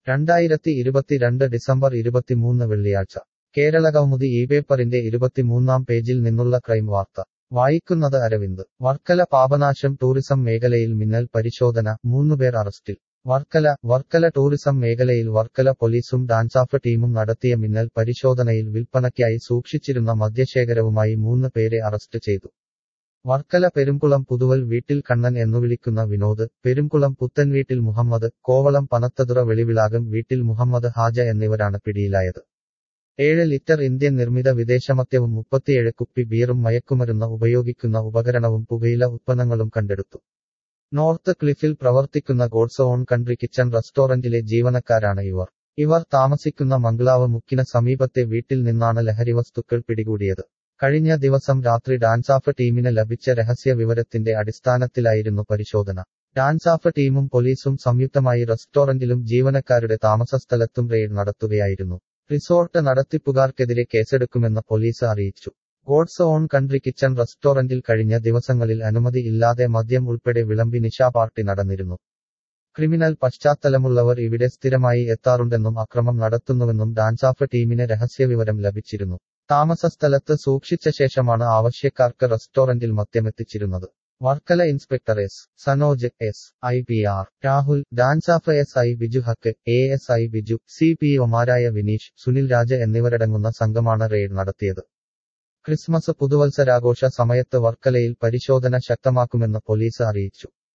രണ്ടായിരത്തി ഇരുപത്തിരണ്ട് ഡിസംബർ ഇരുപത്തിമൂന്ന് വെള്ളിയാഴ്ച കേരളകൗമുദി ഈ പേപ്പറിന്റെ ഇരുപത്തിമൂന്നാം പേജിൽ നിന്നുള്ള ക്രൈം വാർത്ത വായിക്കുന്നത് അരവിന്ദ് വർക്കല പാപനാശം ടൂറിസം മേഖലയിൽ മിന്നൽ പരിശോധന മൂന്നുപേർ അറസ്റ്റിൽ വർക്കല വർക്കല ടൂറിസം മേഖലയിൽ വർക്കല പോലീസും ഡാൻസാഫ് ടീമും നടത്തിയ മിന്നൽ പരിശോധനയിൽ വിൽപ്പനയ്ക്കായി സൂക്ഷിച്ചിരുന്ന മദ്യശേഖരവുമായി മൂന്ന് പേരെ അറസ്റ്റ് ചെയ്തു വർക്കല പെരുംകുളം പുതുവൽ വീട്ടിൽ കണ്ണൻ എന്നു വിളിക്കുന്ന വിനോദ് പെരുംകുളം പുത്തൻവീട്ടിൽ മുഹമ്മദ് കോവളം പനത്തതുറ വെളിവിളാകം വീട്ടിൽ മുഹമ്മദ് ഹാജ എന്നിവരാണ് പിടിയിലായത് ഏഴ് ലിറ്റർ ഇന്ത്യൻ നിർമ്മിത വിദേശമദ്യവും മുപ്പത്തിയേഴ് കുപ്പി ബിയറും മയക്കുമരുന്ന് ഉപയോഗിക്കുന്ന ഉപകരണവും പുകയില ഉത്പന്നങ്ങളും കണ്ടെടുത്തു നോർത്ത് ക്ലിഫിൽ പ്രവർത്തിക്കുന്ന ഗോഡ്സ് ഓൺ കൺട്രി കിച്ചൺ റെസ്റ്റോറന്റിലെ ജീവനക്കാരാണ് ഇവർ ഇവർ താമസിക്കുന്ന മംഗ്ലാവ് മുക്കിന് സമീപത്തെ വീട്ടിൽ നിന്നാണ് ലഹരിവസ്തുക്കൾ പിടികൂടിയത് കഴിഞ്ഞ ദിവസം രാത്രി ഡാൻസാഫ് ടീമിന് ലഭിച്ച രഹസ്യ വിവരത്തിന്റെ അടിസ്ഥാനത്തിലായിരുന്നു പരിശോധന ഡാൻസാഫ് ടീമും പോലീസും സംയുക്തമായി റെസ്റ്റോറന്റിലും ജീവനക്കാരുടെ താമസസ്ഥലത്തും റെയ്ഡ് നടത്തുകയായിരുന്നു റിസോർട്ട് നടത്തിപ്പുകാർക്കെതിരെ കേസെടുക്കുമെന്ന് പോലീസ് അറിയിച്ചു ഗോഡ്സ് ഓൺ കൺട്രി കിച്ചൺ റെസ്റ്റോറന്റിൽ കഴിഞ്ഞ ദിവസങ്ങളിൽ അനുമതി ഇല്ലാതെ മദ്യം ഉൾപ്പെടെ വിളമ്പി നിശാ പാർട്ടി നടന്നിരുന്നു ക്രിമിനൽ പശ്ചാത്തലമുള്ളവർ ഇവിടെ സ്ഥിരമായി എത്താറുണ്ടെന്നും അക്രമം നടത്തുന്നുവെന്നും ഡാൻസാഫ് ടീമിന് രഹസ്യവിവരം ലഭിച്ചിരുന്നു താമസസ്ഥലത്ത് സൂക്ഷിച്ച ശേഷമാണ് ആവശ്യക്കാർക്ക് റെസ്റ്റോറന്റിൽ മദ്യമെത്തിച്ചിരുന്നത് Varkala inspector S Sanoj S I P R Rahul DANSAF S I Biju Haq A S I Biju C P ഒമാരായ വിനീഷ് സുനിൽ രാജ എന്നിവരടങ്ങുന്ന സംഘമാണ് റെയ്ഡ് നടത്തിയത് ക്രിസ്മസ് പുതുവത്സരാഘോഷ സമയത്ത് വർക്കലയിൽ പരിശോധന ശക്തമാക്കുമെന്ന് പോലീസ് അറിയിച്ചു